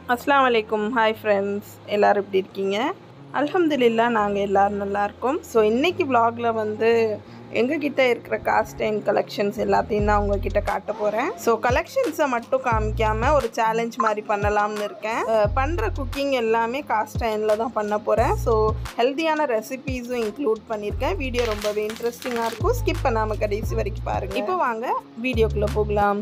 அஸ்ஸலாமு அலைக்கும் hi friends எல்லோரும் எப்படி இருக்கீங்க அல்ஹம்துலில்லா நாங்கள் எல்லோரும் நல்லா இருக்கோம் ஸோ இன்றைக்கி vlogல வந்து எங்ககிட்ட இருக்கிற காஸ்டைன் கலெக்ஷன்ஸ் எல்லாத்தையும் தான் உங்ககிட்ட காட்ட போகிறேன் ஸோ கலெக்ஷன்ஸை மட்டும் காமிக்காமல் ஒரு சேலஞ்ச் மாதிரி பண்ணலாம்னு இருக்கேன் பண்ணுற குக்கிங் எல்லாமே காஸ்டைனில் தான் பண்ண போகிறேன் ஸோ ஹெல்த்தியான ரெசிபீஸும் இன்க்ளூட் பண்ணியிருக்கேன் வீடியோ ரொம்பவே இன்ட்ரெஸ்டிங்காக இருக்கும் ஸ்கிப் பண்ணாமல் கடைசி வரைக்கும் பாருங்கள் இப்போ வாங்க வீடியோக்குள்ளே போகலாம்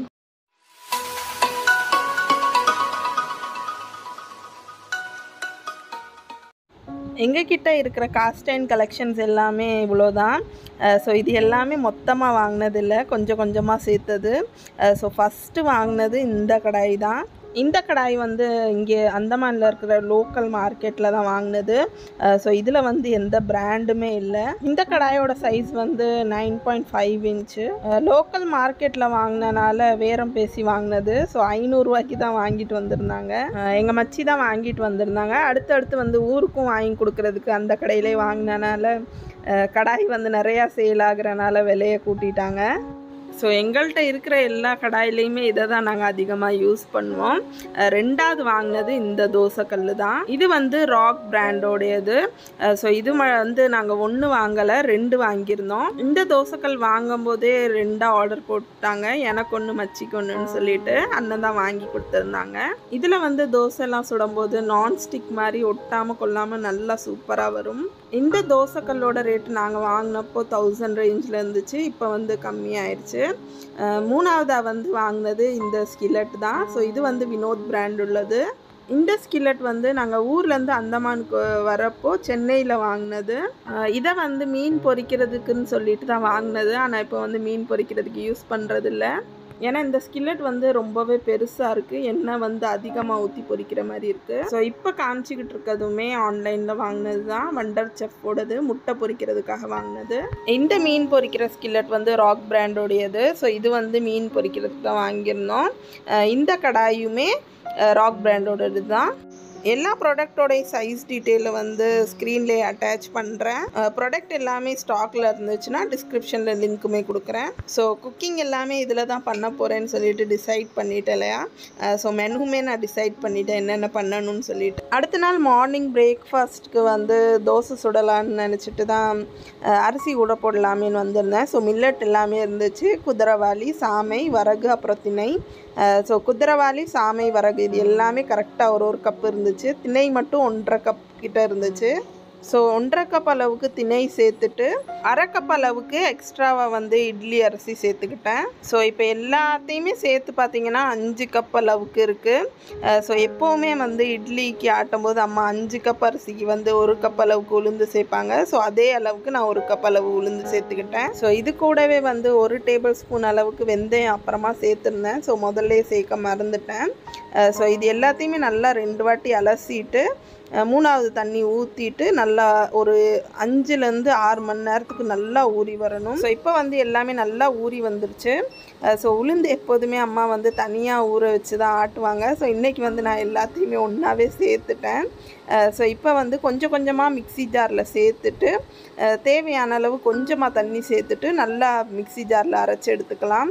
எங்ககிட்ட இருக்கிற காஸ்டைன் கலெக்ஷன்ஸ் எல்லாமே இவ்வளோதான் ஸோ இது எல்லாமே மொத்தமாக வாங்கினது இல்லை கொஞ்சம் கொஞ்சமாக சேர்த்தது ஸோ ஃபஸ்ட்டு வாங்கினது இந்த கடாய் தான் இந்த கடாய் வந்து இங்கே அந்தமானில் இருக்கிற லோக்கல் மார்க்கெட்டில் தான் வாங்கினது ஸோ இதில் வந்து எந்த பிராண்டுமே இல்லை இந்த கடாயோட சைஸ் வந்து nine point five inch local மார்க்கெட்டில் வாங்கினனால வேறம் பேசி வாங்கினது ஸோ ஐநூறுரூவாய்க்கு தான் வாங்கிட்டு வந்திருந்தாங்க எங்கள் மச்சி தான் வாங்கிட்டு வந்திருந்தாங்க அடுத்தடுத்து வந்து ஊருக்கும் வாங்கி கொடுக்குறதுக்கு அந்த கடையிலே வாங்கினனால அஹ், கடாய் வந்து நிறையா சேல் ஆகுறனால விலையை கூட்டிட்டாங்க ஸோ எங்கள்கிட்ட இருக்கிற எல்லா கடாயிலையுமே இதை தான் நாங்கள் அதிகமாக யூஸ் பண்ணுவோம் அஹ் ரெண்டாவது வாங்கினது இந்த தோசைக்கல் தான் இது வந்து ராக் பிராண்டோடையது ஸோ இது ம- வந்து நாங்கள் ஒன்று வாங்கலை ரெண்டு வாங்கியிருந்தோம் இந்த தோசைக்கல் வாங்கும்போதே ரெண்டாக ஆர்டர் போட்டாங்க எனக்கு ஒன்று மச்சிக்கு ஒன்றுன்னு சொல்லிட்டு அண்ணன் தான் வாங்கி கொடுத்துருந்தாங்க இதில் வந்து தோசைலாம் சுடும்போது நான்ஸ்டிக் மாதிரி ஒட்டாமல் கொள்ளாமல் நல்லா சூப்பராக வரும் இந்த தோசைக்கல்லோட ரேட் நாங்கள் வாங்கினப்போ தௌசண்ட் ரேஞ்சில் இருந்துச்சு இப்போ வந்து கம்மியாயிருச்சு அஹ் மூணாவதாக வந்து வாங்கினது இந்த ஸ்கில்லட் தான் ஸோ இது வந்து வினோத் பிராண்ட் உள்ளது இந்த ஸ்கில்லட் வந்து நாங்கள் ஊர்லேருந்து அந்தமானுக்கு வரப்போ சென்னையில் வாங்கினது அஹ் இதை வந்து மீன் பொரிக்கிறதுக்குன்னு சொல்லிட்டு தான் வாங்கினது ஆனால் இப்போ வந்து மீன் பொரிக்கிறதுக்கு யூஸ் பண்ணுறதில்ல ஏன்னா இந்த ஸ்கில்லட் வந்து ரொம்பவே பெருசாக இருக்குது எண்ணெய் வந்து அதிகமாக ஊற்றி பொரிக்கிற மாதிரி இருக்குது ஸோ இப்போ காமிச்சிக்கிட்டு இருக்கிறதுமே ஆன்லைனில் வாங்கினது தான் வண்டர் செஃப்போடது முட்டை பொரிக்கிறதுக்காக வாங்கினது இந்த மீன் பொரிக்கிற ஸ்கில்லட் வந்து ராக் பிராண்டோடையது ஸோ இது வந்து மீன் பொரிக்கிறதுக்கு தான் வாங்கியிருந்தோம் அஹ் இந்த கடாயுமே ராக் பிராண்டோடது தான் எல்லா ப்ராடக்டோடைய சைஸ் டீட்டெயிலை வந்து ஸ்க்ரீன்லேயே அட்டாச் பண்ணுறேன் ப்ராடக்ட் எல்லாமே ஸ்டாக்கில் இருந்துச்சுன்னா டிஸ்கிரிப்ஷனில் லிங்க்குமே கொடுக்குறேன் ஸோ குக்கிங் எல்லாமே இதில் தான் பண்ண போகிறேன்னு சொல்லிட்டு டிசைட் பண்ணிட்டேன் இல்லையா ஸோ மெனுமே நான் டிசைட் பண்ணிட்டேன் என்னென்ன பண்ணணும்னு சொல்லிட்டு அடுத்த நாள் மார்னிங் பிரேக்ஃபாஸ்ட்டுக்கு வந்து தோசை சுடலான்னு நினச்சிட்டு தான் அஹ், அரிசி ஊற போடலாமேன்னு வந்திருந்தேன் ஸோ மில்லட் எல்லாமே இருந்துச்சு குதிரவாளி சாமை வரகு அப்புறம் திணை ஸோ குதிரவாளி சாமை வரகு இது எல்லாமே கரெக்டாக ஒரு ஒரு கப் இருந்துச்சு திணை மட்டும் ஒன்றரை கப் கிட்ட இருந்துச்சு ஸோ ஒன்றரை கப் அளவுக்கு திணை சேர்த்துட்டு அரை கப் அளவுக்கு எக்ஸ்ட்ராவாக வந்து இட்லி அரிசி சேர்த்துக்கிட்டேன் ஸோ இப்போ எல்லாத்தையுமே சேர்த்து பார்த்தீங்கன்னா அஞ்சு கப் அளவுக்கு இருக்குது ஸோ எப்போவுமே வந்து இட்லிக்கு ஆட்டும்போது அம்மா அஞ்சு கப் அரிசிக்கு வந்து ஒரு கப் அளவுக்கு உளுந்து சேர்ப்பாங்க ஸோ அதே அளவுக்கு நான் ஒரு கப் அளவு உளுந்து சேர்த்துக்கிட்டேன் ஸோ இது கூடவே வந்து ஒரு டேபிள் ஸ்பூன் அளவுக்கு வெந்தயம் அப்புறமா சேர்த்துருந்தேன் ஸோ முதல்ல சேர்க்க மறந்துட்டேன் ஸோ இது எல்லாத்தையுமே நல்லா ரெண்டு வாட்டி அலசிட்டு அஹ் மூணாவது தண்ணி ஊற்றிட்டு நல்லா ஒரு அஞ்சுலேருந்து ஆறு மணி நேரத்துக்கு நல்லா ஊறி வரணும் ஸோ இப்போ வந்து எல்லாமே நல்லா ஊறி வந்துருச்சு ஸோ உளுந்து எப்போதுமே அம்மா வந்து தனியாக ஊற வச்சு தான் ஆட்டுவாங்க ஸோ இன்றைக்கி வந்து நான் எல்லாத்தையுமே ஒன்றாவே சேர்த்துட்டேன் ஸோ இப்போ வந்து கொஞ்சம் கொஞ்சமாக மிக்ஸி ஜாரில் சேர்த்துட்டு அஹ் தேவையான அளவு கொஞ்சமாக தண்ணி சேர்த்துட்டு நல்லா மிக்ஸி ஜாரில் அரைச்சி எடுத்துக்கலாம்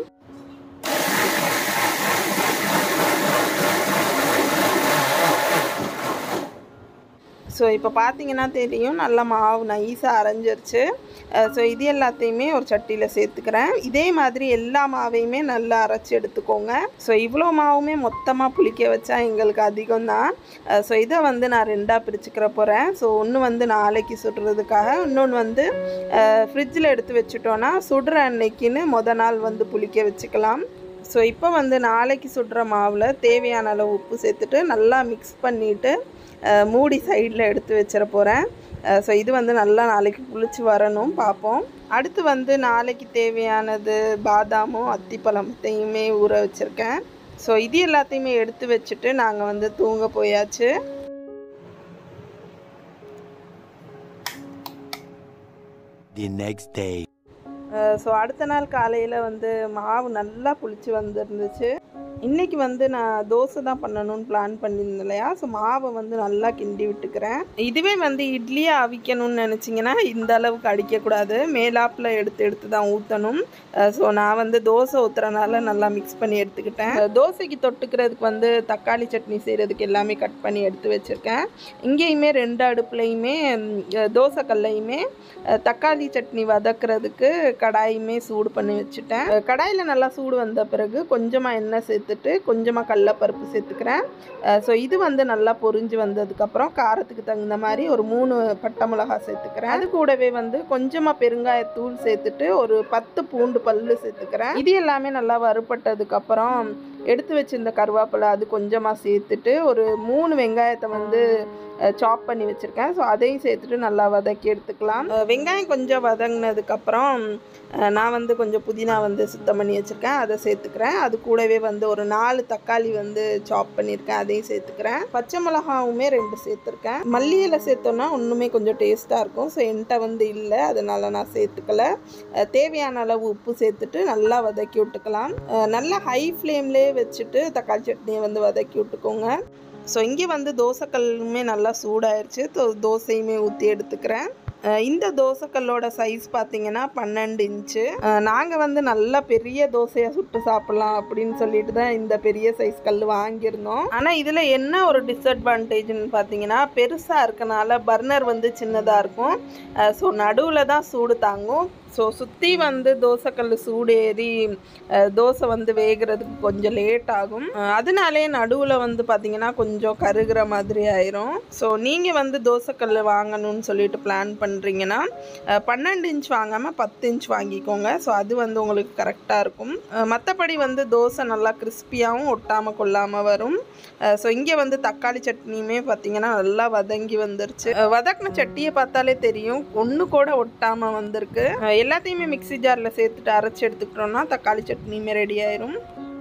ஸோ இப்போ பார்த்தீங்கன்னா தெரியும் நல்லா மாவு நைஸாக அரைஞ்சிருச்சு ஸோ இது எல்லாத்தையுமே ஒரு சட்டியில் சேர்த்துக்கிறேன் இதே மாதிரி எல்லா மாவையுமே நல்லா அரைச்சி எடுத்துக்கோங்க ஸோ இவ்வளோ மாவுமே மொத்தமாக புளிக்க வச்சா எங்களுக்கு அதிகம் தான் ஸோ இதை வந்து நான் ரெண்டாக பிரிச்சுக்கிற போகிறேன் ஸோ ஒன்று வந்து நாளைக்கு சுடுறதுக்காக இன்னொன்று வந்து ஃப்ரிட்ஜில் எடுத்து வச்சுட்டோன்னா சுடுற அன்னைக்குன்னு மொதல் நாள் வந்து புளிக்க வச்சுக்கலாம் ஸோ இப்போ வந்து நாளைக்கு சுடுற மாவில் தேவையான அளவு உப்பு சேர்த்துட்டு நல்லா மிக்ஸ் பண்ணிவிட்டு மூடி சைடில் எடுத்து வச்சிட போகிறேன் ஸோ இது வந்து நல்லா நாளைக்கு புளிச்சு வரணும் பார்ப்போம் அடுத்து வந்து நாளைக்கு தேவையானது பாதாமும் அத்திப்பழத்தையுமே ஊற வச்சுருக்கேன் ஸோ இது எல்லாத்தையுமே எடுத்து வச்சுட்டு நாங்கள் வந்து தூங்க போயாச்சு the next day. ஸோ அடுத்த நாள் காலையில் வந்து மாவு நல்லா புளிச்சு வந்துருந்துச்சு இன்றைக்கி வந்து நான் தோசை தான் பண்ணணும்னு பிளான் பண்ணியிருந்தேன் இல்லையா ஸோ மாவை வந்து நல்லா கிண்டி விட்டுக்கிறேன் இதுவே வந்து இட்லியை அவிக்கணும்னு நினச்சிங்கன்னா இந்த அளவுக்கு அடிக்கக்கூடாது மேலாப்பில் எடுத்து எடுத்து தான் ஊற்றணும் ஸோ நான் வந்து தோசை ஊற்றுறனால நல்லா மிக்ஸ் பண்ணி எடுத்துக்கிட்டேன் அஹ் தோசைக்கு தொட்டுக்கிறதுக்கு வந்து தக்காளி சட்னி செய்கிறதுக்கு எல்லாமே கட் பண்ணி எடுத்து வச்சுருக்கேன் இங்கேயுமே ரெண்டு அடுப்புலையுமே தோசை கல்லையுமே அஹ் தக்காளி சட்னி வதக்குறதுக்கு கடாயுமே சூடு பண்ணி வச்சுட்டேன் அஹ் கடாயில் நல்லா சூடு வந்த பிறகு கொஞ்சமாக எண்ணெய் சேர்த்துட்டு கொஞ்சமாக கடலப்பருப்பு சேர்த்துக்கிறேன் ஸோ இது வந்து நல்லா பொரிஞ்சு வந்ததுக்கப்புறம் காரத்துக்கு தகுந்த மாதிரி ஒரு மூணு பட்டை மிளகா சேர்த்துக்கிறேன் அது கூடவே வந்து கொஞ்சமாக பெருங்காயத்தூள் சேர்த்துட்டு ஒரு பத்து பூண்டு பல்லு சேர்த்துக்கிறேன் இது எல்லாமே நல்லா வறுபட்டதுக்கப்புறம் எடுத்து வச்சிருந்த கருவேப்பிலை அது கொஞ்சமாக சேர்த்துட்டு ஒரு மூணு வெங்காயத்தை வந்து சாப் பண்ணி வச்சுருக்கேன் ஸோ அதையும் சேர்த்துட்டு நல்லா வதக்கி எடுத்துக்கலாம் அஹ் வெங்காயம் கொஞ்சம் வதங்கினதுக்கப்புறம் நான் வந்து கொஞ்சம் புதினா வந்து சுத்தம் பண்ணி வச்சுருக்கேன் அதை சேர்த்துக்கிறேன் அது கூடவே வந்து ஒரு நாலு தக்காளி வந்து சாப் பண்ணியிருக்கேன் அதையும் சேர்த்துக்கிறேன் பச்சை மிளகாவுமே ரெண்டு சேர்த்துருக்கேன் மல்லி இலை சேர்த்தோன்னா இன்னுமே கொஞ்சம் டேஸ்ட்டாக இருக்கும் ஸோ என்கிட்ட வந்து இல்லை அதனால் நான் சேர்த்துக்கல அஹ் தேவையான அளவு உப்பு சேர்த்துட்டு நல்லா வதக்கி விட்டுக்கலாம் அஹ் நல்லா ஹை ஃப்ளேம்லேயே வச்சுட்டு தக்காளி சட்னியை வந்து வதக்கி விட்டுக்கோங்க ஸோ இங்கே வந்து தோசைக்கல்லுமே நல்லா சூடாயிருச்சு தோ- தோசையுமே ஊற்றி எடுத்துக்கிறேன் அஹ் இந்த தோசைக்கல்லோட சைஸ் பார்த்தீங்கன்னா பன்னெண்டு இன்ச்சு நாங்கள் வந்து நல்லா பெரிய தோசையாக சுட்டு சாப்பிட்லாம் அப்படின்னு சொல்லிட்டு தான் இந்த பெரிய சைஸ் கல் வாங்கியிருந்தோம் ஆனால் இதில் என்ன ஒரு டிஸ்அட்வான்டேஜ்னு பார்த்தீங்கன்னா பெருசாக இருக்கனால பர்னர் வந்து சின்னதாக இருக்கும் ஸோ நடுவில் தான் சூடு தாங்கும் ஸோ சுற்றி வந்து தோசைக்கல் சூடு ஏறி அஹ், தோசை வந்து வேகிறதுக்கு கொஞ்சம் லேட் ஆகும் அஹ், அதனாலே நடுவில் வந்து பார்த்தீங்கன்னா கொஞ்சம் கருகிற மாதிரி ஆயிரும் ஸோ நீங்கள் வந்து தோசைக்கல் வாங்கணும்னு சொல்லிட்டு பிளான் பண்ணுறீங்கன்னா அஹ், பன்னெண்டு இன்ச் வாங்காமல் பத்து இன்ச் வாங்கிக்கோங்க ஸோ அது வந்து உங்களுக்கு கரெக்டாக இருக்கும் மற்றபடி வந்து தோசை நல்லா கிறிஸ்பியாகவும் ஒட்டாமல் கொள்ளாமல் வரும் ஸோ இங்கே வந்து தக்காளி சட்னியுமே பார்த்தீங்கன்னா நல்லா வதங்கி வந்துருச்சு அஹ், வதக்குன சட்டியை பார்த்தாலே தெரியும் ஒன்று கூட ஒட்டாமல் வந்திருக்கு அஹ், எல்லாத்தையுமே மிக்ஸி ஜாரில் சேர்த்துட்டு அரைச்சி எடுத்துக்கிட்டோம்னா தக்காளி சட்னியுமே ரெடி ஆயிரும்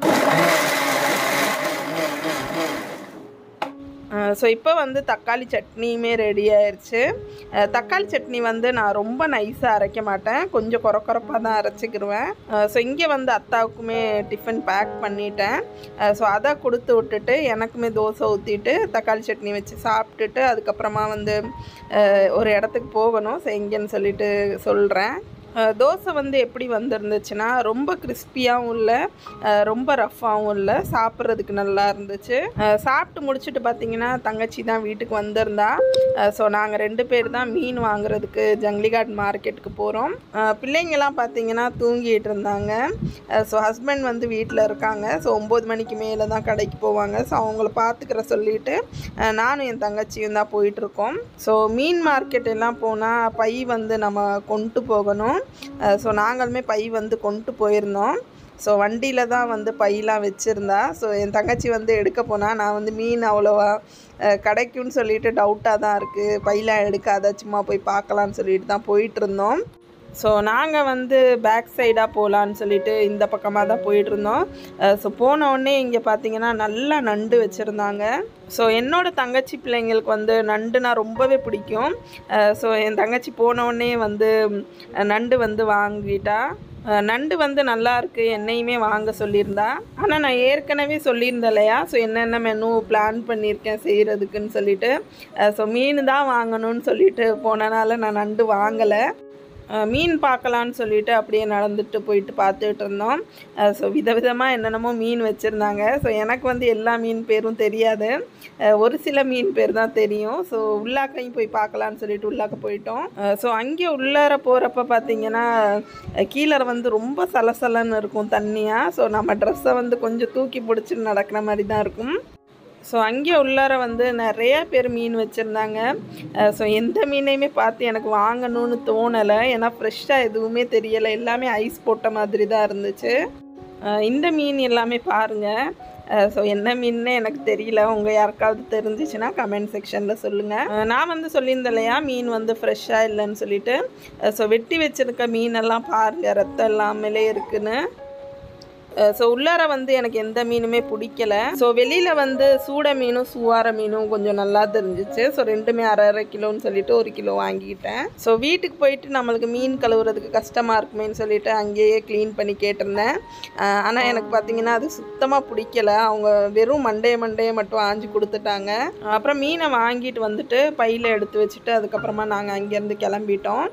ஸோ இப்போ வந்து தக்காளி சட்னியுமே ரெடி ஆயிடுச்சு அஹ் தக்காளி சட்னி வந்து நான் ரொம்ப நைஸாக அரைக்க மாட்டேன் கொஞ்சம் குறை குறைப்பாக தான் அரைச்சிக்கிருவேன் ஸோ இங்கே வந்து அத்தாவுக்குமே டிஃபன் பேக் பண்ணிட்டேன் ஸோ அதை கொடுத்து விட்டுட்டு எனக்குமே தோசை ஊற்றிட்டு தக்காளி சட்னி வச்சு சாப்பிட்டுட்டு அதுக்கப்புறமா வந்து அஹ் ஒரு இடத்துக்கு போகணும் ஸோ எங்கேன்னு சொல்லிட்டு சொல்கிறேன் அஹ் தோசை வந்து எப்படி வந்திருந்துச்சுன்னா ரொம்ப கிறிஸ்பியாகவும் இல்லை அஹ் ரொம்ப ரஃப்பாகவும் இல்லை சாப்பிட்றதுக்கு நல்லா இருந்துச்சு அஹ் சாப்பிட்டு முடிச்சுட்டு பார்த்தீங்கன்னா தங்கச்சி தான் வீட்டுக்கு வந்திருந்தா ஸோ நாங்கள் ரெண்டு பேர் தான் மீன் வாங்குறதுக்கு ஜங்லிகாட் மார்க்கெட்டுக்கு போகிறோம் பிள்ளைங்கெல்லாம் பார்த்தீங்கன்னா தூங்கிட்டு இருந்தாங்க ஸோ ஹஸ்பண்ட் வந்து வீட்டில் இருக்காங்க ஸோ ஒம்பது மணிக்கு மேலே தான் கடைக்கு போவாங்க ஸோ அவங்கள பார்த்துக்கிற சொல்லிட்டு அஹ் நானும் என் தங்கச்சியும் தான் போயிட்டுருக்கோம் ஸோ மீன் மார்க்கெட் எல்லாம் போனால் பை வந்து நம்ம கொண்டு போகணும் ஸோ நாங்களுமே பை வந்து கொண்டு போயிருந்தோம் ஸோ வண்டியில் தான் வந்து பையெலாம் வச்சுருந்தா ஸோ என் தங்கச்சி வந்து எடுக்க போனால் நான் வந்து மீன் அவ்வளோவா அஹ், கிடைக்கும்னு சொல்லிட்டு டவுட்டாக தான் இருக்குது பையெலாம் எடுக்காத சும்மா போய் பார்க்கலான்னு சொல்லிட்டு தான் போயிட்டு இருந்தோம் ஸோ நாங்கள் வந்து பேக் சைடாக போகலான்னு சொல்லிட்டு இந்த பக்கமாக தான் போயிட்டுருந்தோம் ஸோ போன உடனே இங்கே பார்த்தீங்கன்னா நல்லா நண்டு வச்சுருந்தாங்க ஸோ என்னோட தங்கச்சி பிள்ளைங்களுக்கு வந்து நண்டுனா ரொம்பவே பிடிக்கும் ஸோ என் தங்கச்சி போன உடனே வந்து அஹ், நண்டு வந்து வாங்கிட்டா அஹ், நண்டு வந்து நல்லா இருக்கு என்னையுமே வாங்க சொல்லியிருந்தா ஆனால் நான் ஏற்கனவே சொல்லியிருந்தேன் இல்லையா ஸோ என்னென்ன மெனு பிளான் பண்ணியிருக்கேன் செய்கிறதுக்குன்னு சொல்லிட்டு ஸோ மீன் தான் வாங்கணும்னு சொல்லிட்டு போனனால நான் நண்டு வாங்கலை அஹ் மீன் பார்க்கலான்னு சொல்லிட்டு அப்படியே நடந்துட்டு போயிட்டு பார்த்துட்டு இருந்தோம் ஸோ விதவிதமாக என்னென்னமோ மீன் வச்சுருந்தாங்க ஸோ எனக்கு வந்து எல்லா மீன் பேரும் தெரியாது அஹ் ஒரு சில மீன் பேர் தான் தெரியும் ஸோ உள்ளாக்கையும் போய் பார்க்கலான்னு சொல்லிட்டு உள்ளாக்க போயிட்டோம் ஸோ அங்கே உள்ளார போகிறப்ப பார்த்தீங்கன்னா அஹ் கீழே வந்து ரொம்ப சலசலன்னு இருக்கும் தண்ணியாக ஸோ நம்ம ட்ரெஸ்ஸை வந்து கொஞ்சம் தூக்கி பிடிச்சிட்டு நடக்கிற மாதிரி தான் இருக்கும் ஸோ அங்கே உள்ளார வந்து நிறைய பேர் மீன் வச்சுருந்தாங்க ஸோ எந்த மீனையுமே பார்த்து எனக்கு வாங்கணும்னு தோணலை ஏன்னா ஃப்ரெஷ்ஷாக எதுவுமே தெரியலை எல்லாமே ஐஸ் போட்ட மாதிரி தான் இருந்துச்சு அஹ் இந்த மீன் எல்லாமே பாருங்கள் ஸோ என்ன மீன்னு எனக்கு தெரியல உங்கள் யாருக்காவது தெரிஞ்சிச்சுன்னா கமெண்ட் செக்ஷனில் சொல்லுங்கள் நான் வந்து சொல்லியிருந்தேன் இல்லையா மீன் வந்து ஃப்ரெஷ்ஷாக இல்லைன்னு சொல்லிட்டு ஸோ வெட்டி வச்சிருக்க மீனெல்லாம் பாருங்கள் ரத்தம் இல்லாமலே இருக்குன்னு ஸோ உள்ளார வந்து எனக்கு எந்த மீனுமே பிடிக்கல ஸோ வெளியில் வந்து சூட மீனும் சுவார மீனும் கொஞ்சம் நல்லா தெரிஞ்சிச்சு ஸோ ரெண்டுமே அரை அரை கிலோன்னு சொல்லிட்டு ஒரு கிலோ வாங்கிக்கிட்டேன் ஸோ வீட்டுக்கு போயிட்டு நம்மளுக்கு மீன் கழுவுறதுக்கு கஷ்டமாக இருக்குமேன்னு சொல்லிட்டு அங்கேயே க்ளீன் பண்ணி கேட்டிருந்தேன் ஆனால் எனக்கு பார்த்தீங்கன்னா அது சுத்தமாக பிடிக்கல அவங்க வெறும் மண்டைய மண்டையை மட்டும் ஆஞ்சி கொடுத்துட்டாங்க அப்புறம் மீனை வாங்கிட்டு வந்துட்டு பையில் எடுத்து வச்சுட்டு அதுக்கப்புறமா நாங்கள் அங்கேருந்து கிளம்பிட்டோம்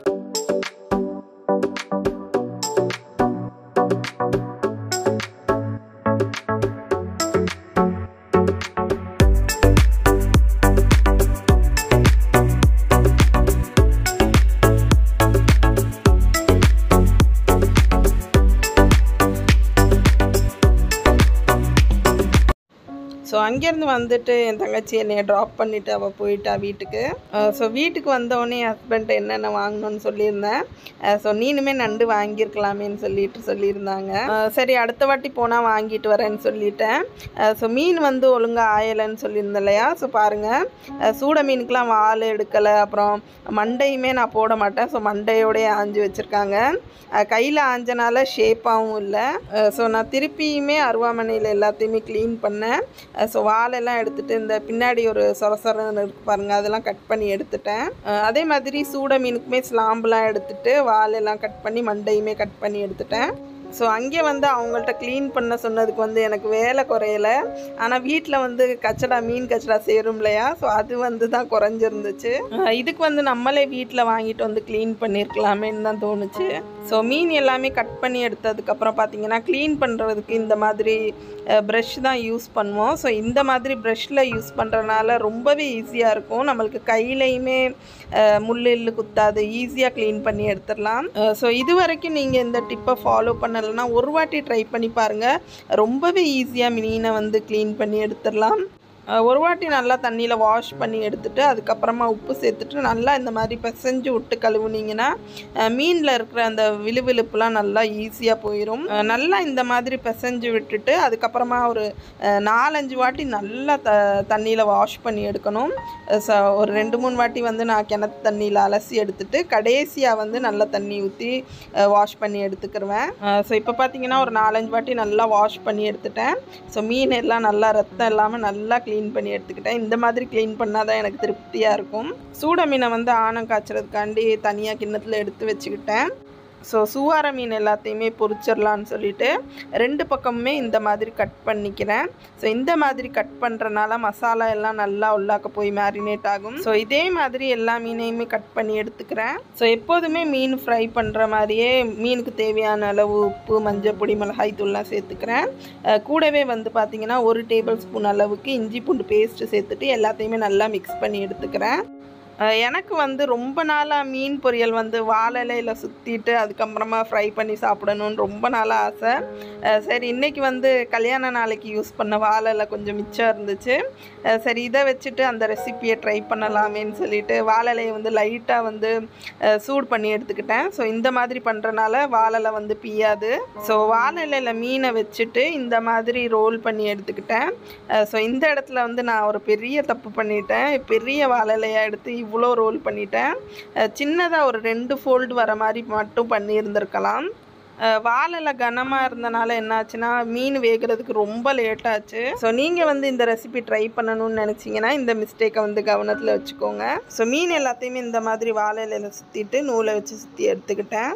ஸோ அங்கேருந்து வந்துட்டு என் தங்கச்சி என்னைய ட்ராப் பண்ணிவிட்டு அவள் போயிட்டா வீட்டுக்கு ஸோ வீட்டுக்கு வந்தோடனே ஹஸ்பண்ட் என்னென்ன வாங்கணும்னு சொல்லியிருந்தேன் ஸோ நீனுமே நண்டு வாங்கியிருக்கலாமேன்னு சொல்லிட்டு சொல்லியிருந்தாங்க அஹ் சரி அடுத்த வாட்டி போனால் வாங்கிட்டு வரேன்னு சொல்லிட்டேன் ஸோ மீன் வந்து ஒழுங்காக ஆயலைன்னு சொல்லியிருந்தேன் இல்லையா ஸோ பாருங்கள் சூட மீனுக்கெலாம் வால் எடுக்கலை அப்புறம் மண்டையுமே நான் போட மாட்டேன் ஸோ மண்டையோடய ஆஞ்சு வச்சுருக்காங்க கையில் ஆஞ்சனால ஷேப்பாகவும் இல்லை ஸோ நான் திருப்பியுமே அருவாமனையில் எல்லாத்தையுமே க்ளீன் பண்ணேன் ஸோ வாலெல்லாம் எடுத்துட்டு இந்த பின்னாடி ஒரு சொர சொரன்னு இருக்கு பாருங்க அதெல்லாம் கட் பண்ணி எடுத்துட்டேன் அஹ் அதே மாதிரி சூட மீனுக்குமே ஸ்லாம்பெலாம் எடுத்துட்டு வாலெல்லாம் கட் பண்ணி மண்டையுமே கட் பண்ணி எடுத்துட்டேன் ஸோ அங்கே வந்து அவங்கள்ட்ட க்ளீன் பண்ண சொன்னதுக்கு வந்து எனக்கு வேலை குறையல ஆனால் வீட்டில் வந்து கச்சடா மீன் கச்சடா சேரும் இல்லையா ஸோ அது வந்து தான் குறைஞ்சிருந்துச்சு அஹ் இதுக்கு வந்து நம்மளே வீட்டில் வாங்கிட்டு வந்து க்ளீன் பண்ணியிருக்கலாமேன்னு தான் தோணுச்சு ஸோ மீன் எல்லாமே கட் பண்ணி எடுத்ததுக்கப்புறம் பார்த்தீங்கன்னா க்ளீன் பண்ணுறதுக்கு இந்த மாதிரி ப்ரஷ் தான் யூஸ் பண்ணுவோம் ஸோ இந்த மாதிரி ப்ரஷ்ஷில் யூஸ் பண்ணுறதுனால ரொம்பவே ஈஸியாக இருக்கும் நம்மளுக்கு கையிலையுமே அஹ், முள் இல்லு குத்தாது ஈஸியாக க்ளீன் பண்ணி எடுத்துடலாம் ஸோ இது வரைக்கும் நீங்கள் இந்த டிப்பை ஃபாலோ பண்ணலைன்னா ஒரு வாட்டி ட்ரை பண்ணி பாருங்கள் ரொம்பவே ஈஸியாக மீனை வந்து க்ளீன் பண்ணி எடுத்துடலாம் அஹ் ஒரு வாட்டி நல்லா தண்ணியில் வாஷ் பண்ணி எடுத்துட்டு அதுக்கப்புறமா உப்பு சேர்த்துட்டு நல்லா இந்த மாதிரி பிசைஞ்சு விட்டு கழுவுனீங்கன்னா அஹ் மீனில் இருக்கிற அந்த விழுவிழுப்புலாம் நல்லா ஈஸியாக போயிடும் அஹ் நல்லா இந்த மாதிரி பிசைஞ்சு விட்டுட்டு அதுக்கப்புறமா ஒரு அஹ் நாலஞ்சு வாட்டி நல்லா த தண்ணியில் வாஷ் பண்ணி எடுக்கணும் அஹ் ச ஒரு ரெண்டு மூணு வாட்டி வந்து நான் கிணத்து தண்ணியில் அலசி எடுத்துட்டு கடைசியாக வந்து நல்லா தண்ணி ஊற்றி வாஷ் பண்ணி எடுத்துக்கிருவேன் ஸோ இப்போ பார்த்தீங்கன்னா ஒரு நாலஞ்சு வாட்டி நல்லா வாஷ் பண்ணி எடுத்துட்டேன் ஸோ மீன் எல்லாம் நல்லா ரத்தம் இல்லாமல் நல்லா க்ளீன் பண்ணி எடுத்துக்கிட்டேன் இந்த மாதிரி க்ளீன் பண்ணால் தான் எனக்கு திருப்தியாக இருக்கும் சூட மீனை வந்து ஆணம் காய்ச்சறதுக்காண்டி தனியாக கிண்ணத்தில் எடுத்து வச்சுக்கிட்டேன் ஸோ சுவார மீன் எல்லாத்தையுமே பொரிச்சிடலான்னு சொல்லிட்டு ரெண்டு பக்கமுமே இந்த மாதிரி கட் பண்ணிக்கிறேன் ஸோ இந்த மாதிரி கட் பண்ணுறனால மசாலா எல்லாம் நல்லா உள்ளாக்க போய் மேரினேட் ஆகும் ஸோ இதே மாதிரி எல்லா மீனையுமே கட் பண்ணி எடுத்துக்கிறேன் ஸோ எப்போதுமே மீன் ஃப்ரை பண்ணுற மாதிரியே மீனுக்கு தேவையான அளவு உப்பு மஞ்சள் பொடி மிளகாய் தூள்லாம் சேர்த்துக்கிறேன் அஹ் கூடவே வந்து பார்த்திங்கன்னா ஒரு டேபிள் ஸ்பூன் அளவுக்கு இஞ்சி பூண்டு பேஸ்ட்டு சேர்த்துட்டு எல்லாத்தையுமே நல்லா மிக்ஸ் பண்ணி எடுத்துக்கிறேன் அஹ் எனக்கு வந்து ரொம்ப நாளாக மீன் பொரியல் வந்து வாழை இலையில சுற்றிட்டு அதுக்கப்புறமா ஃப்ரை பண்ணி சாப்பிடணும்னு ரொம்ப நாளாக ஆசை அஹ் சரி இன்னைக்கு வந்து கல்யாண நாளைக்கு யூஸ் பண்ண வாழை இலை கொஞ்சம் மிச்சம் இருந்துச்சு அஹ் சரி இதை வச்சுட்டு அந்த ரெசிப்பியை ட்ரை பண்ணலாமேன்னு சொல்லிட்டு வாழை இலையை வந்து லைட்டாக வந்து அஹ் சூடு பண்ணி எடுத்துக்கிட்டேன் ஸோ இந்த மாதிரி பண்ணுறனால வாழை இலை வந்து பியாது ஸோ வாழை இலையில மீனை வச்சுட்டு இந்த மாதிரி ரோல் பண்ணி எடுத்துக்கிட்டேன் ஸோ இந்த இடத்துல வந்து நான் ஒரு பெரிய தப்பு பண்ணிட்டேன் பெரிய வாழை இலையை எடுத்து இவ்வளோ ரோல் பண்ணிட்டேன் சின்னதாக ஒரு ரெண்டு ஃபோல்டு வர மாதிரி மட்டும் பண்ணியிருந்திருக்கலாம் அஹ் வாழை கனமாக இருந்தனால என்னாச்சுன்னா மீன் வேகிறதுக்கு ரொம்ப லேட் ஆச்சு ஸோ நீங்கள் வந்து இந்த ரெசிபி ட்ரை பண்ணணும்னு நினச்சிங்கன்னா இந்த மிஸ்டேக்கை வந்து கவனத்தில் வச்சுக்கோங்க ஸோ மீன் எல்லாத்தையுமே இந்த மாதிரி வாழை இலையில சுற்றிட்டு நூலை வச்சு சுற்றி எடுத்துக்கிட்டேன்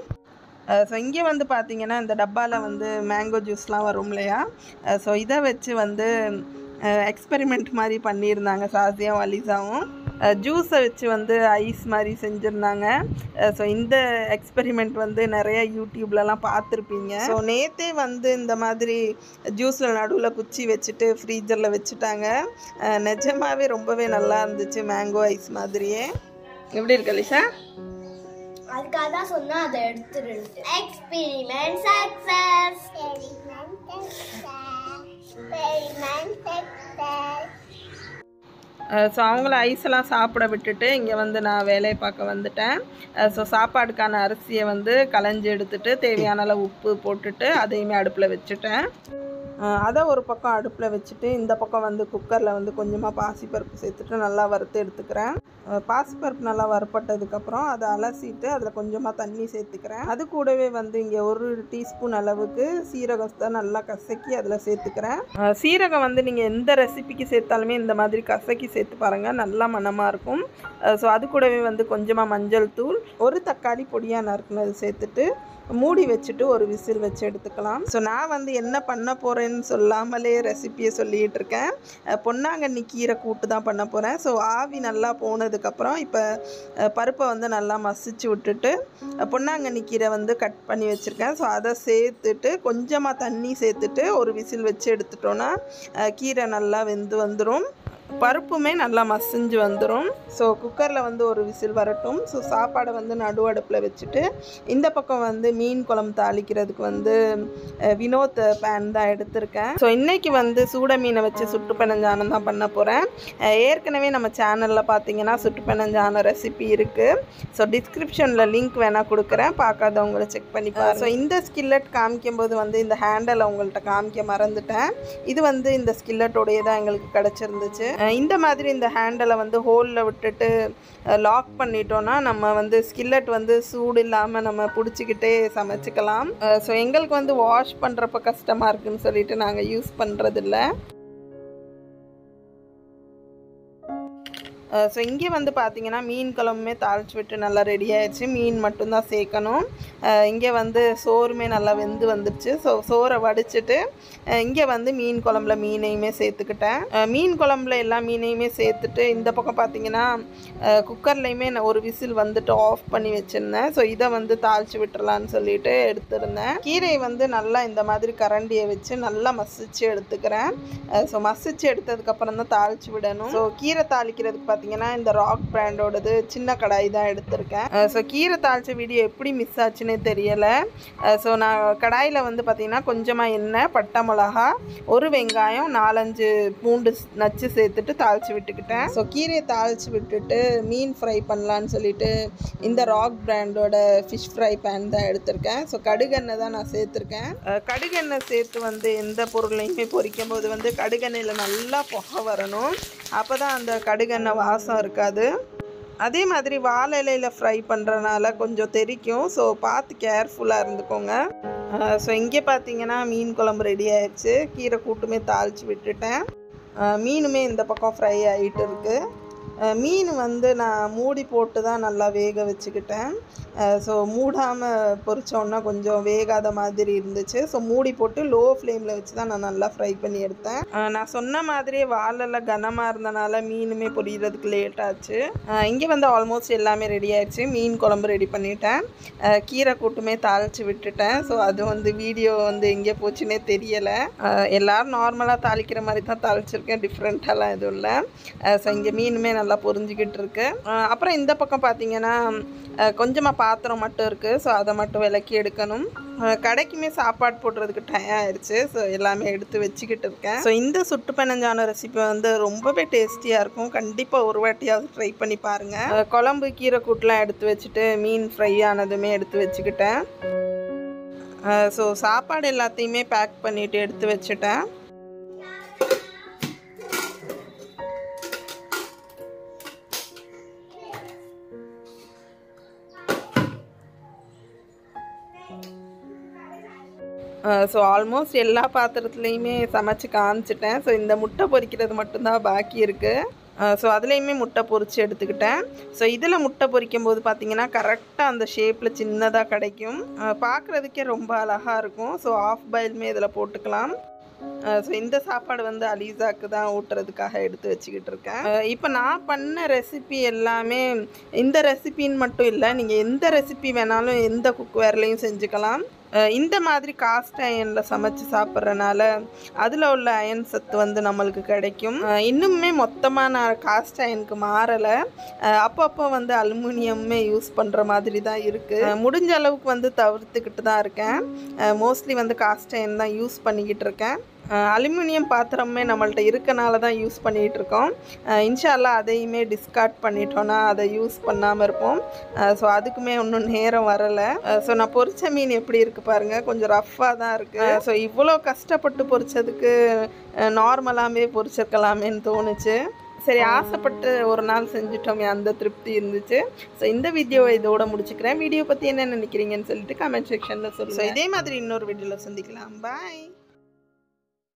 ஸோ இங்கே வந்து பார்த்தீங்கன்னா இந்த டப்பாவில் வந்து மேங்கோ ஜூஸ்லாம் வரும் இல்லையா ஸோ இதை வச்சு வந்து எக்ஸ்பெரிமெண்ட் மாதிரி பண்ணியிருந்தாங்க சாசியாவும் அலிசாவும் ஜூஸை வச்சு வந்து ஐஸ் மாதிரி செஞ்சுருந்தாங்க ஸோ இந்த எக்ஸ்பெரிமெண்ட் வந்து நிறைய யூடியூப்லலாம் பார்த்துருப்பீங்க ஸோ நேற்றே வந்து இந்த மாதிரி ஜூஸில் நடுவில் குச்சி வச்சுட்டு ஃப்ரீஜரில் வச்சுட்டாங்க அஹ் நிஜமாவே ரொம்பவே நல்லா இருந்துச்சு மேங்கோ ஐஸ் மாதிரியே எப்படி இருக்கு அலிசா அதுக்காக தான் சொன்னா அதை எடுத்துட்டு experiment success experiment success so அவங்கள ஐஸெல்லாம் சாப்பிட விட்டுட்டு இங்கே வந்து நான் வேலையை பார்க்க வந்துட்டேன் ஸோ சாப்பாடுக்கான அரிசியை வந்து களைஞ்சி எடுத்துட்டு தேவையான அளவு உப்பு போட்டுட்டு அதையுமே அடுப்பில் வச்சுட்டேன் அஹ் அதை ஒரு பக்கம் அடுப்பில் வச்சுட்டு இந்த பக்கம் வந்து குக்கரில் வந்து கொஞ்சமாக பாசிப்பருப்பு சேர்த்துட்டு நல்லா வறுத்து எடுத்துக்கிறேன் அஹ் பாசிப்பருப்பு நல்லா வறுப்பட்டதுக்கப்புறம் அதை அலசிட்டு அதில் கொஞ்சமாக தண்ணி சேர்த்துக்கிறேன் அது கூடவே வந்து இங்கே ஒரு டீஸ்பூன் அளவுக்கு சீரகத்தை நல்லா கசக்கி அதில் சேர்த்துக்கிறேன் அஹ் சீரகம் வந்து நீங்கள் எந்த ரெசிபிக்கு சேர்த்தாலுமே இந்த மாதிரி கசக்கி சேர்த்து பாருங்கள் நல்லா மணமாக இருக்கும் ஸோ அது கூடவே வந்து கொஞ்சமாக மஞ்சள் தூள் ஒரு தக்காளி பொடியாக நறுக்குனது சேர்த்துட்டு மூடி வச்சுட்டு ஒரு விசில் வச்சு எடுத்துக்கலாம் ஸோ நான் வந்து என்ன பண்ண போகிறேன்னு சொல்லாமலே ரெசிப்பியை சொல்லிகிட்டு இருக்கேன் அஹ் பொன்னாங்கண்ணி கீரை கூட்டு தான் பண்ண போகிறேன் ஸோ ஆவி நல்லா போனதுக்கப்புறம் இப்போ அஹ் பருப்பை வந்து நல்லா மசிச்சு விட்டுட்டு அஹ் பொன்னாங்கண்ணி கீரை வந்து கட் பண்ணி வச்சுருக்கேன் ஸோ அதை சேர்த்துட்டு கொஞ்சமாக தண்ணி சேர்த்துட்டு ஒரு விசில் வச்சு எடுத்துட்டோன்னா அஹ் கீரை நல்லா வெந்து வந்துடும் பருப்புமே நல்லா மசிஞ்சு வந்துடும் ஸோ குக்கரில் வந்து ஒரு விசில் வரட்டும் ஸோ சாப்பாடை வந்து நடு அடுப்பில் வச்சுட்டு இந்த பக்கம் வந்து மீன் குழம்பு தாளிக்கிறதுக்கு வந்து அஹ், வினோத் பேன் தான் எடுத்திருக்கேன் ஸோ இன்னைக்கு வந்து சூட மீனை வச்சு சுட்டு பெனஞ்சானம் தான் பண்ண போகிறேன் ஏற்கனவே நம்ம சேனலில் பார்த்தீங்கன்னா சுட்டு பெனஞ்சான ரெசிபி இருக்குது ஸோ டிஸ்கிரிப்ஷனில் லிங்க் வேணால் கொடுக்குறேன் பார்க்காதவங்கள செக் பண்ணி பாருங்க ஸோ இந்த ஸ்கில்லட் காமிக்கும்போது வந்து இந்த ஹேண்டலை உங்கள்கிட்ட காமிக்க மறந்துட்டேன் இது வந்து இந்த ஸ்கில்லட்டோடைய தான் எங்களுக்கு கிடச்சிருந்துச்சு அஹ் இந்த மாதிரி இந்த ஹேண்டலை வந்து ஹோலில் விட்டுட்டு லாக் பண்ணிட்டோன்னா நம்ம வந்து ஸ்கில்லட் வந்து சூடு இல்லாமல் நம்ம பிடிச்சிக்கிட்டே சமைச்சிக்கலாம் ஸோ எங்களுக்கு வந்து வாஷ் பண்ணுறப்ப கஷ்டமாக இருக்குன்னு சொல்லிட்டு நாங்கள் யூஸ் பண்ணுறதில்ல ஸோ இங்கே வந்து பார்த்தீங்கன்னா மீன் குழம்புமே தாளிச்சு விட்டு நல்லா ரெடி ஆயிடுச்சு மீன் மட்டும்தான் சேர்க்கணும் இங்கே வந்து சோறுமே நல்லா வெந்து வந்துடுச்சு ஸோ சோறை வடிச்சிட்டு இங்கே வந்து மீன் குழம்புல மீனையுமே சேர்த்துக்கிட்டேன் அஹ் மீன் குழம்புல எல்லா மீனையுமே சேர்த்துட்டு இந்த பக்கம் பார்த்தீங்கன்னா குக்கர்லேயுமே நான் ஒரு விசில் வந்துட்டு ஆஃப் பண்ணி வச்சுருந்தேன் ஸோ இதை வந்து தாளிச்சு விட்டுறலான்னு சொல்லிட்டு எடுத்திருந்தேன் கீரையை வந்து நல்லா இந்த மாதிரி கரண்டியை வச்சு நல்லா மசிச்சு எடுத்துக்கிறேன் ஸோ மசிச்சு எடுத்ததுக்கப்புறம் தான் தாளிச்சு விடணும் ஸோ கீரை தாளிக்கிறதுக்கு பார்த்தீங்கன்னா இந்த ராக் பிராண்டோடது சின்ன கடாய் தான் எடுத்திருக்கேன் ஸோ கீரை தாளிச்ச வீடியோ எப்படி மிஸ் ஆச்சுன்னே தெரியலை ஸோ நான் கடாயில் வந்து பார்த்தீங்கன்னா கொஞ்சமாக எண்ணெய் பட்டை மிளகா ஒரு வெங்காயம் நாலஞ்சு பூண்டு ஸ்- நச்சு சேர்த்துட்டு தாளிச்சு விட்டுக்கிட்டேன் ஸோ கீரையை தாளிச்சு விட்டுட்டு மீன் ஃப்ரை பண்ணலான்னு சொல்லிட்டு இந்த ராக் பிராண்டோட ஃபிஷ் ஃப்ரை பேன் தான் எடுத்திருக்கேன் ஸோ கடுகெண்ணெய் தான் நான் சேர்த்துருக்கேன் அஹ் கடுகெண்ணெய் சேர்த்து வந்து எந்த பொருளையுமே பொரிக்கும் போது வந்து கடுகெண்ணெயில் நல்லா புகை வரணும் அப்போ தான் அந்த கடுகெண்ணெய் வாசம் இருக்காது அதே மாதிரி வாழை இலையில் ஃப்ரை பண்ணுறனால கொஞ்சம் தெறிக்கும் ஸோ பார்த்து கேர்ஃபுல்லாக இருந்துக்கோங்க ஸோ இங்கே பார்த்தீங்கன்னா மீன் குழம்பு ரெடி ஆயிடுச்சு கீரை கூட்டுமே தாளித்து விட்டுட்டேன் அஹ் மீனுமே இந்த பக்கம் ஃப்ரை ஆகிட்டு இருக்கு அஹ் மீன் வந்து நான் மூடி போட்டு தான் நல்லா வேக வச்சுக்கிட்டேன் ஸோ மூடாமல் பொரிச்சோன்னா கொஞ்சம் வேகாத மாதிரி இருந்துச்சு ஸோ மூடி போட்டு லோ ஃப்ளேமில் வச்சு தான் நான் நல்லா ஃப்ரை பண்ணி எடுத்தேன் அஹ் நான் சொன்ன மாதிரியே வாழெல்லாம் கனமாக இருந்தனால மீனுமே பொரியறதுக்கு லேட் ஆச்சு இங்கே வந்து ஆல்மோஸ்ட் எல்லாமே ரெடி ஆயிடுச்சு மீன் குழம்பு ரெடி பண்ணிட்டேன் அஹ் கீரை கூட்டுமே தாளித்து விட்டுட்டேன் ஸோ அது வந்து வீடியோ வந்து எங்கே போச்சுன்னே தெரியலை எல்லோரும் நார்மலாக தாளிக்கிற மாதிரி தான் தாளிச்சிருக்கேன் டிஃப்ரெண்ட்டாலாம் எதுவும் இல்லை ஸோ இங்கே மீனுமே நல்லா பொரிஞ்சுக்கிட்டு இருக்கு அஹ் அப்புறம் இந்த பக்கம் பார்த்தீங்கன்னா கொஞ்சமாக பாத்திரம் மட்டும் இருக்குது ஸோ அதை மட்டும் விலக்கி எடுக்கணும் அஹ் கடைக்குமே சாப்பாடு போடுறதுக்கு டைம் ஆயிடுச்சு ஸோ எல்லாமே எடுத்து வச்சுக்கிட்டு இருக்கேன் ஸோ இந்த சுட்டு பெனஞ்சான ரெசிபி வந்து ரொம்பவே டேஸ்டியாக இருக்கும் கண்டிப்பாக ஒரு வாட்டியாவது ட்ரை பண்ணி பாருங்கள் அஹ் குழம்பு கீரை கூட்டெலாம் எடுத்து வச்சுட்டு மீன் ஃப்ரை ஆனதுமே எடுத்து வச்சுக்கிட்டேன் ஸோ சாப்பாடு எல்லாத்தையுமே பேக் பண்ணிவிட்டு எடுத்து வச்சுட்டேன் ஸோ ஆல்மோஸ்ட் எல்லா பாத்திரத்துலேயுமே சமைச்சு காமிச்சிட்டேன் ஸோ இந்த முட்டை பொரிக்கிறது மட்டும்தான் பாக்கி இருக்குது ஸோ அதுலேயுமே முட்டை பொரிச்சு எடுத்துக்கிட்டேன் ஸோ இதில் முட்டை பொரிக்கும் போது பார்த்தீங்கன்னா கரெக்டாக அந்த ஷேப்பில் சின்னதாக கிடைக்கும் பார்க்குறதுக்கே ரொம்ப அழகாக இருக்கும் ஸோ ஆஃப் பாயிலுமே இதில் போட்டுக்கலாம் ஸோ இந்த சாப்பாடு வந்து அலீசாக்கு தான் ஊட்டுறதுக்காக எடுத்து வச்சுக்கிட்டு இருக்கேன் இப்போ நான் பண்ண ரெசிபி எல்லாமே இந்த ரெசிபின்னு மட்டும் இல்லை நீங்கள் எந்த ரெசிபி வேணாலும் எந்த குக்வேர்லேயும் செஞ்சுக்கலாம் அஹ் இந்த மாதிரி காஸ்ட் அயனில் சமைச்சு சாப்பிட்றனால அதில் உள்ள அயன் சத்து வந்து நம்மளுக்கு கிடைக்கும் அஹ் இன்னுமே மொத்தமாக நான் காஸ்ட் அயனுக்கு மாறலை அப்பப்போ வந்து அலுமினியமே யூஸ் பண்ணுற மாதிரி தான் இருக்குது முடிஞ்ச அளவுக்கு வந்து தவிர்த்துக்கிட்டு தான் இருக்கேன் மோஸ்ட்லி வந்து காஸ்ட் அயன் தான் யூஸ் பண்ணிக்கிட்டு இருக்கேன் அலுமினியம் பாத்திரமே நம்மள்ட்ட இருக்கனால தான் யூஸ் பண்ணிகிட்டு இருக்கோம் அஹ் இன்ஷால்லா அதையுமே டிஸ்கார்ட் பண்ணிட்டோன்னா அதை யூஸ் பண்ணாமல் இருப்போம் ஸோ அதுக்குமே இன்னும் நேரம் வரலை ஸோ நான் பொரிச்ச மீன் எப்படி இருக்குது பாருங்கள் கொஞ்சம் ரஃப்பாக தான் இருக்குது ஸோ இவ்வளோ கஷ்டப்பட்டு பொரிச்சதுக்கு நார்மலாகவே பொரிச்சிருக்கலாமேன்னு தோணுச்சு சரி ஆசைப்பட்டு ஒரு நாள் செஞ்சுட்டோமே அந்த திருப்தி இருந்துச்சு ஸோ இந்த வீடியோவை இதோட முடிச்சுக்கிறேன் வீடியோ பற்றி என்ன நினைக்கிறீங்கன்னு சொல்லிட்டு கமெண்ட் செக்ஷனில் சொல்லுங்கள் இதே மாதிரி இன்னொரு வீடியோவில் சந்திக்கலாம் பாய்